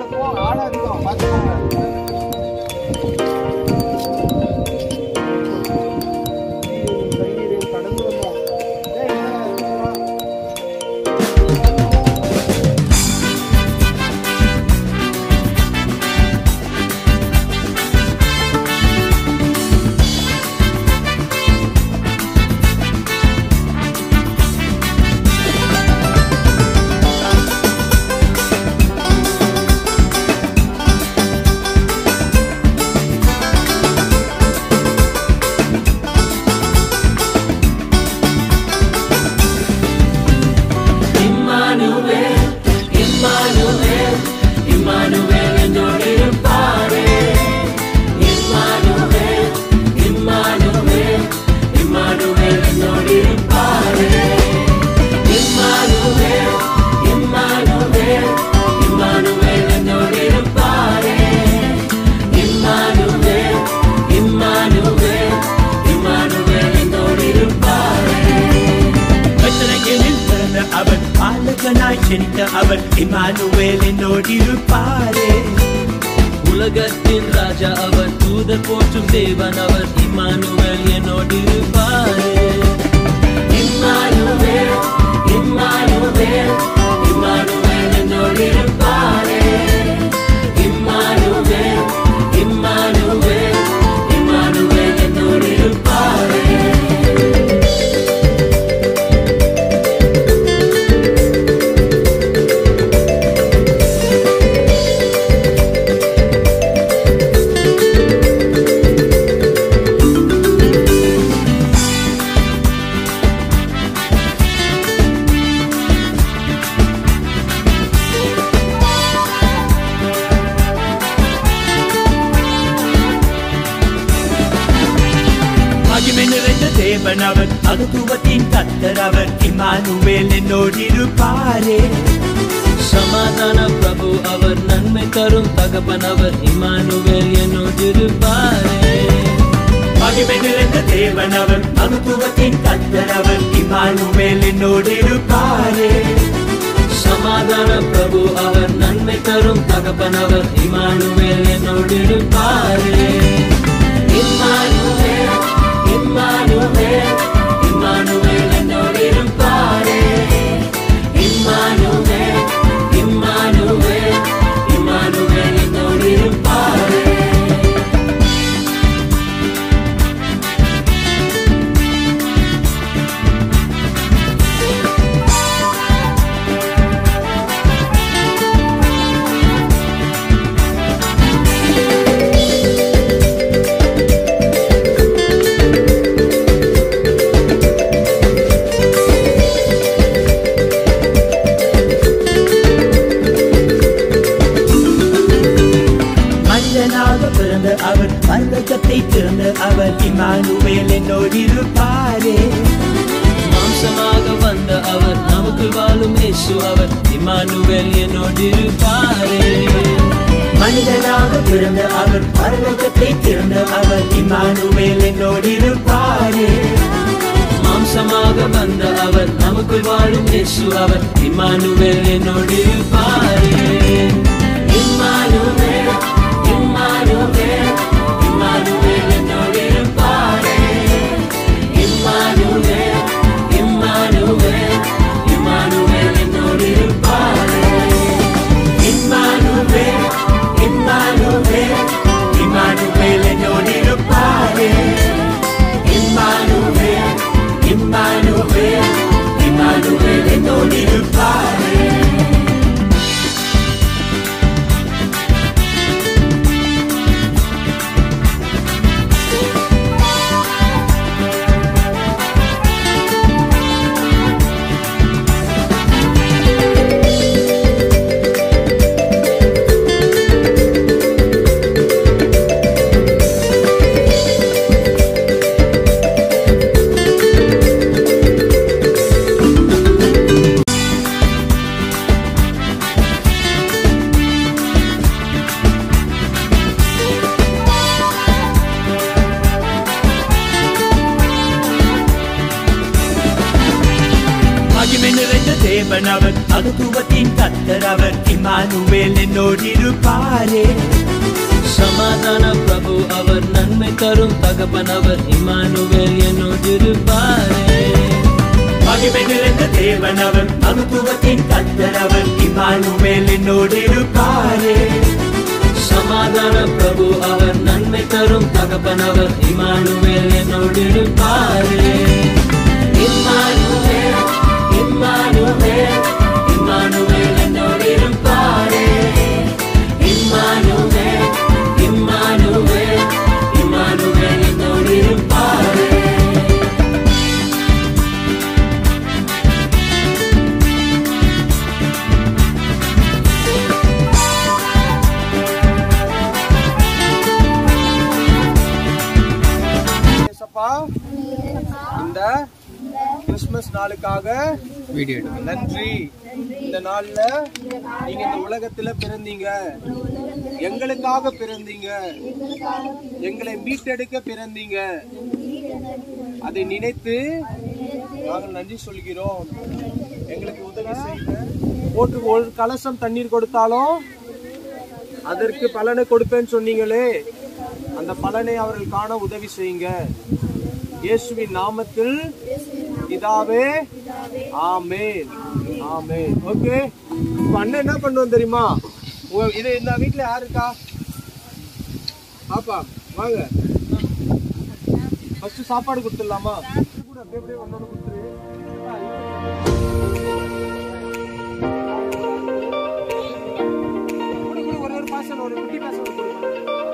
போ ஆள் அதிகம் பார்த்துக்கோங்க கடந்து வந்தோம் ஏய், இங்க வா. இம்மானுவேல் இம்மானுவேல் இம்மானுவேல் என்னோடு இருப்பாரே இம்மானுவேல் இம்மானுவேல் இம்மானுவேல் என்னோடு இருப்பாரே இம்மானுவேல் இம்மானுவேல் இம்மானுவேல் என்னோடு இருப்பாரே இம்மானுவேல் இம்மானுவேல் இம்மானுவேல் என்னோடு இருப்பாரே கட்டளைகளில் பிறந்த அவர் பாலகனாய் ஜனித்த அவர் இமானுவேல் என்னோடு இருப்பாரே உலகத்தின் ராஜா அவர் தூதர் போற்றும் தேவன் அவர் இம்மானுவேல் என்னோடு இருப்பாரே இம்மானுவேல் இம்மானுவேல் இம்மானுவேல் என்னோடு இருப்பாரே இம்மானுவேல் இம்மானுவேல் இம்மானுவேல் என்னோடு இருப்பாரே மகிமை நிறைந்த தேவன் அவர் அகத்துவத்தின் கத்தர் அவர் இமானுவேல் என்னோடு இருப்பாரே சமாதான பிரபு அவர் நன்மை தரும் தகப்பன் அவர் இமானுவேல் என்னோடு இருப்பாரே மகிமை நிறைந்த தேவன் அவர் அகத்துவத்தின் கத்தர் அவர் இமானுவேல் என்னோடு இருப்பாரே சமாதான பிரபு அவர் நன்மை தரும் தகப்பன் அவர் இமானுவேல் என்னோடு இருப்பாரே இம்மானுவேல் இம்மானுவேல் இம்மானுவேல் என்னோடு இருப்பாரே இம்மானுவேல் இம்மானுவேல் இம்மானுவேல் என்னோடு இருப்பாரே மனிதனாக பிறந்த அவர் பரலோகத்தை திறந்த அவர் இமானுவேல் என்னோடு இருப்பாரே மாம்சமாக வந்த அவர் நமக்கு வாழும் இயேசு அவர் இமானுவேல் என்னோடு இருப்பாரே மனிதனாக பிறந்த அவர் பரலோகத்தை திறந்த அவர் இமானுவேல் என்னோடு இருப்பாரே மாம்சமாக வந்த அவர் நமக்கு வாழும் இயேசு அவர் இமானுவேல் என்னோடு இருப்பாரே இம்மானுவேல் இம்மானுவேல் இம்மானுவேல் என்னோடு இருப்பாரே இம்மானுவேல் இம்மானுவேல் இம்மானுவேல் என்னோடு இருப்பாரே இம்மானுவேல் இம்மானுவேல் இம்மானுவேல் என்னோடு இருப்பாரே இம்மானுவேல் இம்மானுவேல் இம்மானுவேல் என்னோடு இருப்பாரே தேவன் அவர் மகத்துவத்தின் கத்தர் அவர் இம்மானுவேல் என்னோடிருப்பாரே சமாதான பிரபு அவர் நன்மை தரும் தகப்பன் அவர் இமானுவேல் என்னோடிருப்பாரே மகிமை நிறைந்த தேவன் அவர் மகத்துவத்தின் கத்தர் அவர் இம்மானுவேல் என்னோடிருப்பாரே சமாதான பிரபு அவர் நன்மை தரும் தகப்பன் அவர் இமானுவேல் என்னோடிருப்பாரே இம்மானுவேல் இம்மானுவேல் இம்மானுவேல் என்னோடிருப்பாரே இம்மானுவேல் இம்மானுவேல் இம்மானுவேல் என்னோடிருப்பாரே ஏசப்பா இந்த கிறிஸ்துமஸ் நாளுக்காக நன்றி இந்த நாள்ல நீங்க இந்த உலகத்துல பிறந்தீங்க எங்களுக்காக பிறந்தீங்க எங்களை மீட்டெடுக்க பிறந்தீங்க அதை நினைத்து நாங்கள் நன்றி சொல்கிறோம் எங்களுக்கு உதவி செய்யுங்க போட்டு ஒரு கலசம் தண்ணீர் கொடுத்தாலும் அதற்கு பலனை கொடுப்பேன்னு சொன்னீங்களே அந்த பலனை அவர்கள் காண உதவி செய்யுங்க இயேசுவின் நாமத்தில் இதாவே ஆமென் ஆமென் ஓகே இப்ப அண்ணன் என்ன பண்ணுவோம் தெரியுமா உங்க இது இந்த வீட்ல யாரு இருக்கா பாப்பா வாங்க ஃபர்ஸ்ட் சாப்பாடு கொடுத்துடலாமா கூட அப்படியே அப்படியே ஒன்னொன்னு கொடுத்துரு குடு, குடு, ஒரு ஒரு பாசல் ஒரு குட்டி பாசல் கொடுங்க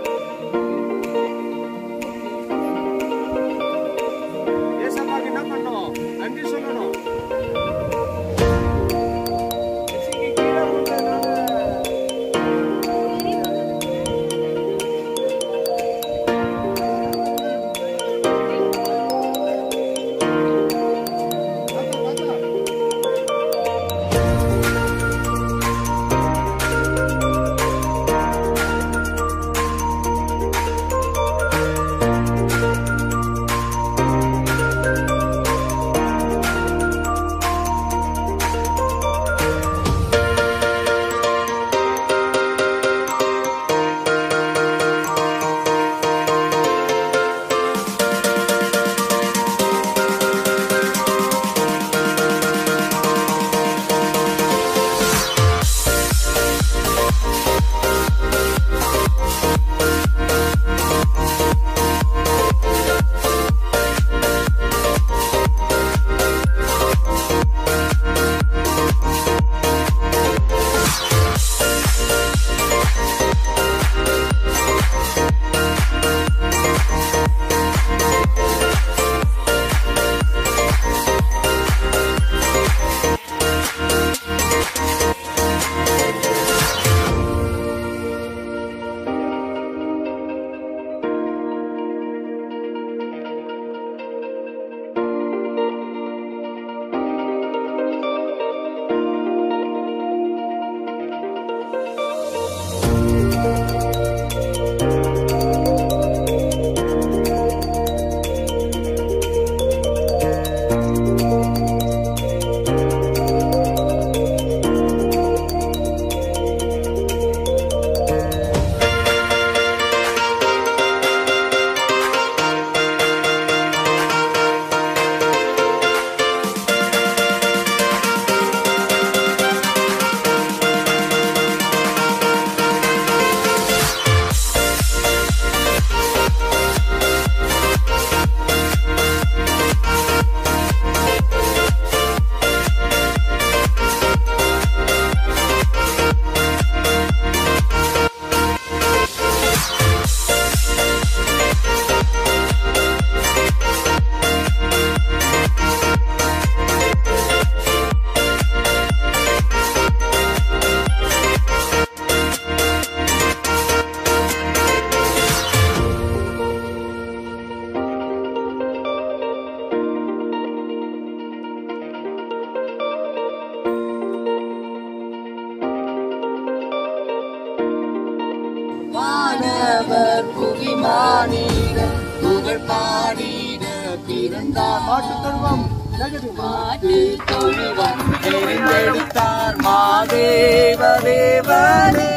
ஏசப்பாக்கு என்ன பண்ணணும் நன்றி சொல்லணும் இங்க கீழே விழுந்ததுனால வானவர் புவிமானிட புகழ் பாடிட பிறந்தார் மாட்டு தொழுவம் மாட்டு தொழுவம் தெரிந்தெடுத்தார் மாதேவ தேவனே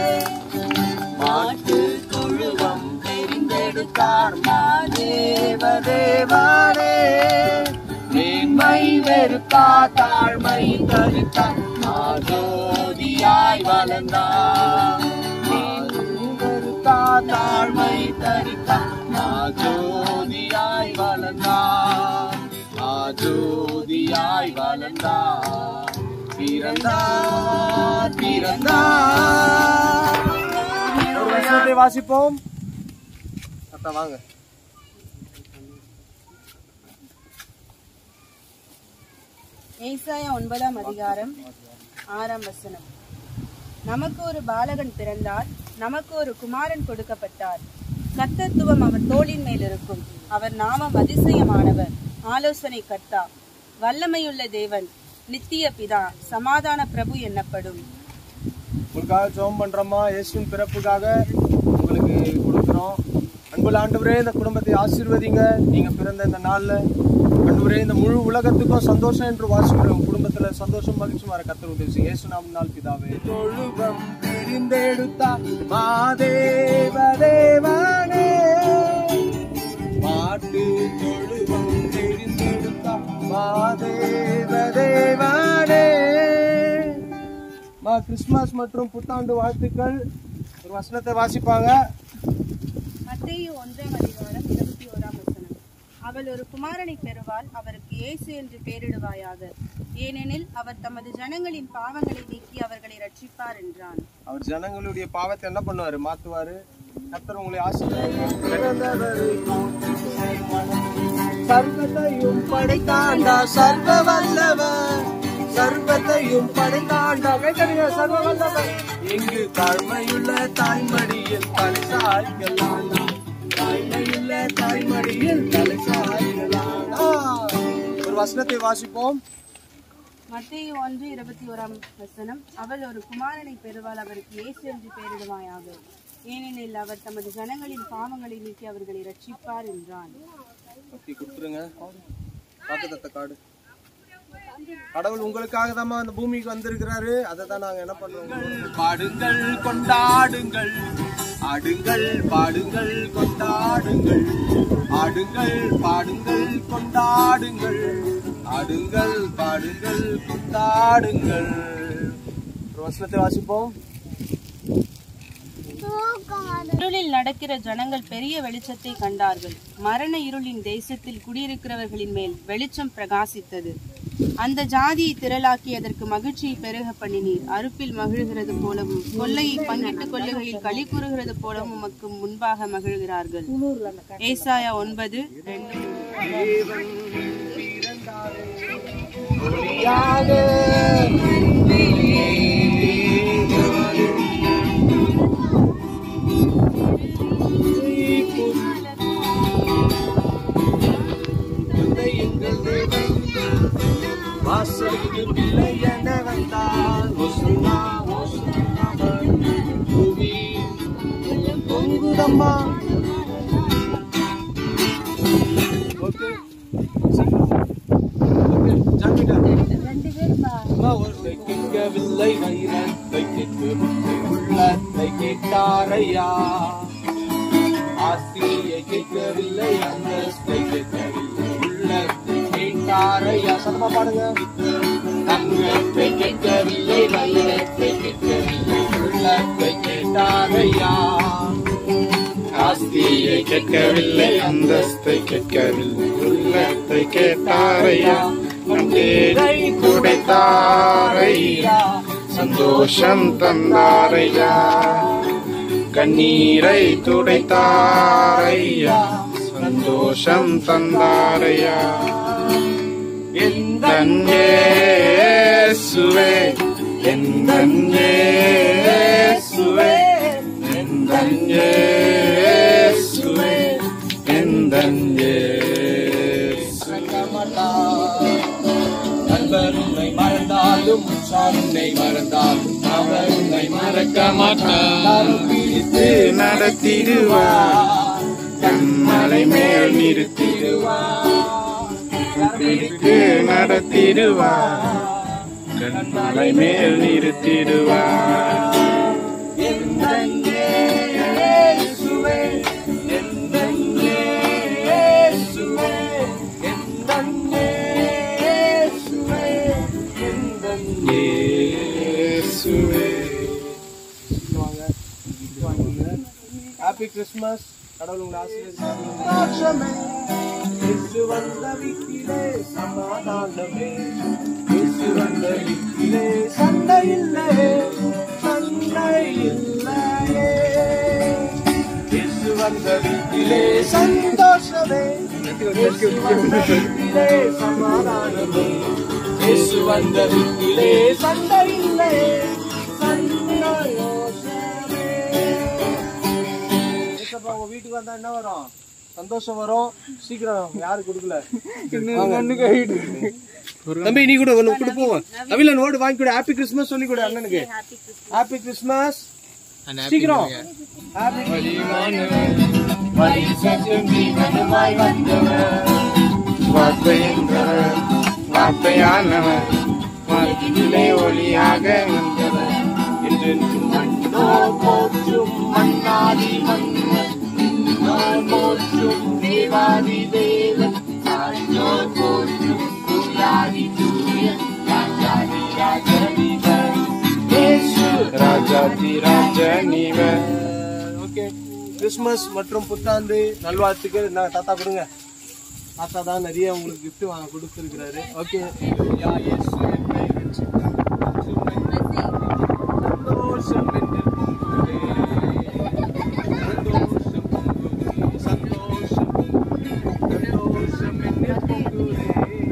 மாட்டு தொழுவம் தெரிந்தெடுத்தார் மாதேவ தேவனே மேன்மை வெறுத்தா தாழ்மை தரித்தார் மாதோதியாய் வளர்ந்தார் வெறுத்தா தாழ்மை தரித்தார் மாதோதியாய் வளர்ந்தார் ஆஜோதியாய் வளர்ந்தார் பிறந்தார் பிறந்தார் ஒரு வசனத்தை வாசிப்போம் அத்தா வாங்க ஏசாயா ஒன்பதாம் அதிகாரம் ஆறாம் வசனம் நமக்கு ஒரு பாலகன் பிறந்தார் நமக்கு ஒரு குமாரன் கொடுக்கப்பட்டார் கர்த்தத்துவம் அவர் தோளின் மேல் இருக்கும் அவர் நாமம் அதிசயமானவர் ஆலோசனை கர்த்தா வல்லமையுள்ள தேவன் நித்திய பிதா சமாதான பிரபு என்னப்படும் உங்களுக்காக ஜெபம் பண்றோமா இயேசுவின் பிறப்புக்காக உங்களுக்கு கொடுக்குறோம் அன்புள்ள ஆண்டவரே இந்த குடும்பத்தை ஆசீர்வதிங்க நீங்க பிறந்த இந்த நாள்ல ஆண்டவரே இந்த முழு உலகத்துக்கும் சந்தோஷம் என்று வாசிக்கிறோம் உங்க குடும்பத்துல சந்தோஷம் மகிழ்ச்சி வர கத்தர் உதவி செய்யுங்க. இயேசு நாம நாள் பிதாவே தொழுகம் பிரிந்தெடுத்தா மாதேவ தேவனே பாட்டு தொழுகம் பிரிந்தெடுத்தா மாதேவ தேவனே மா கிறிஸ்துமஸ் மற்றும் புத்தாண்டு வாழ்த்துக்கள் ஒரு வசனத்தை வாசிப்பாங்க மத்தேயு ஒன்றாம் அதிகாரம் இருபத்தி ஓராம் வசனம் அவள் ஒரு குமாரனை பெறுவாள் அவருக்கு இயேசு என்று பெயரிடுவாயாக ஏனெனில் அவர் தமது ஜனங்களின் பாவங்களை நீக்கி அவர்களை ரட்சிப்பார் என்றான் அவர் ஜனங்களுடைய பாவத்தை என்ன பண்ணுவாரு மாத்துவாரு கர்த்தர் உங்களை ஆசீர்வதிப்பார். சர்வத்தையும் படைத்தாண்டா சர்வ வல்லவர் சர்வத்தையும் படைத்தாண்டா கேட்கறீங்க சர்வ வல்லவர் எங்கு தாழ்மையுள்ள தாய்மடியில் தலை சாய்க்கலாம் தாய்மையுள்ள தாய்மடியில் தலை சாய்க்கலாம் ஒரு வசனத்தை வாசிப்போம் மத்தேயு ஒன்று இருபத்தி ஓராம் வசனம் அவள் ஒரு குமாரனை பெறுவாள் அவருக்கு இயேசு என்று பெயரிடுவாயாக ஏனெனில் அவர் தமது ஜனங்களின் பாவங்களை நீக்கி அவர்களை ரட்சிப்பார் என்றான் பத்தி கொடுத்துருங்க வாக்குத்தத்த காடு கடவுள் உங்களுக்காக தான் அந்த பூமிக்கு வந்திருக்கிறாரு அதை தான் நாங்க என்ன பண்றோம் பாடுங்கள் கொண்டாடுங்கள் ஆடுங்கள் பாடுங்கள் கொண்டாடுங்கள் ஆடுங்கள் பாடுங்கள் கொண்டாடுங்கள் ஆடுங்கள் பாடுங்கள் கொண்டாடுங்கள் ஒரு வசனத்தை வாசிப்போம் இருளில் நடக்கிற ஜனங்கள் பெரிய வெளிச்சத்தை கண்டார்கள் மரண இருளின் தேசத்தில் குடியிருக்கிறவர்களின் மேல் வெளிச்சம் பிரகாசித்தது அந்த ஜாதியை திரளாக்கி அதற்கு மகிழ்ச்சியை பெருக பண்ணினீர் அறுப்பில் மகிழ்கிறது போலவும் கொள்ளையை பங்கிட்டுக் கொள்ளுகையில் களி கூறுகிறது போலவும் உமக்கு முன்பாக மகிழ்கிறார்கள் ஏசாயா ஒன்பது ரெண்டு மூணு. வாசலுக்கு பிள்ளை என வந்தால் ஒசுனா ஒசுனா புவி பொங்குதம்மா ஓகே ஓகே ஜாமிடா அம்மா ஒருத்தை கேட்கவில்லை வைரத்தை கேட்கவில்லை உள்ளத்தை கேட்டாரையா ஆஸ்திரியை கேட்கவில்லை அந்தஸ்தை கேட்கவில்லை உள்ளத்தை கேட்டாரையா சத்தமா பாடுங்க தங்கத்தை கேட்கவில்லை வைரத்தை கேட்கவில்லை உள்ளத்தை கேட்டாரையா ஆஸ்தியை கேட்கவில்லை அந்தஸ்தை கேட்கவில்லை உள்ளத்தை கேட்டாரையா நம் தேடி துடைத்தாரையா சந்தோஷம் தந்தாரையா கண்ணீரை துடைத்தாரையா சந்தோஷம் தந்தாரையா எந்தன்யேசுவே எந்தன்யேசுவே எந்தன்யேசுவே எந்தன்யேசுவே நண்பர் உன்னை மறந்தாலும் உற்றார் உன்னை மறந்தாலும் அவர் உன்னை மறக்க மாட்டார் பிடித்து நடத்திடுவார் கண்மலை மேல் நிறுத்திடுவார் பிடித்து நடத்திடுவார் கண்மலை மேல் நிறுத்திடுவார் இயேசுவே ஹாப்பி கிறிஸ்மஸ் கடவுள் உங்களை ஆசீர்வதிப்பார் இயேசு வந்த வீட்டிலே சமாதானமே இயேசு வந்த வீட்டிலே சண்டை இல்லையே சண்டை இல்லையே இயேசு வந்த வீட்டிலே சந்தோஷமே இயேசு வந்த வீட்டிலே சமாதானமே இயேசு வந்த வீட்டிலே சண்டை இல்லையே சந்தோஷமே ஏசப்பா உங்க வீட்டுக்கு வந்தா என்ன வரும் சந்தோஷம் வரும் சீக்கிரம் யாரு கொடுக்கல தம்பி நீ கூட ஒண்ணு கொடு போவோம் அவிலன் ஓடு வாங்கி கொடு ஹாப்பி கிறிஸ்மஸ் சொல்லி கொடு அண்ணனுக்கு ஹாப்பி கிறிஸ்மஸ் சீக்கிரம் ஹாப்பி வார்த்தை என்றவர் வார்த்தையானவர் வார்த்தையிலே ஒளியாக வந்தவர் என்றென்றும் மண்ணோ போற்றும் மண்ணாதி மன்னன் நின்னோர் போற்றும் தேவாதி தேவன் சாய்ந்தோர் போற்றும் தூயாதி தூயன் ராஜாதி ராஜனிவன் இயேசு ராஜாதி ராஜனிவர் ஓகே கிறிஸ்மஸ் மற்றும் புத்தாண்டு நல்வாழ்த்துக்கள் நான் தாத்தா கொடுங்க தாத்தா தான் நிறைய உங்களுக்கு gift வாங்க கொடுத்துருக்கிறாரு ஓகே சந்தோஷம் என்று பொங்குதே. சந்தோஷம் பொங்குதே. சந்தோஷம் பொங்குதே. சந்தோஷம் என்று பொங்குதே.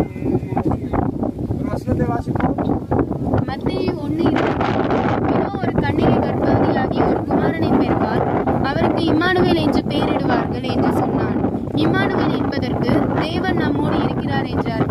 ஒரு வசனத்தை வாசிப்போம் மத்தேயு ஒன்று இதோ ஒரு கன்னிகை கர்ப்பவதியாகிய ஒரு குமாரனை பெறுவார் அவருக்கு இம்மானுவேல் என்று பெயரிடுவார்கள் என்று சொன்னான் இம்மானுவேல் என்பதற்கு தேவன் நம்மோடு இருக்கிறார் என்று அர்த்தம்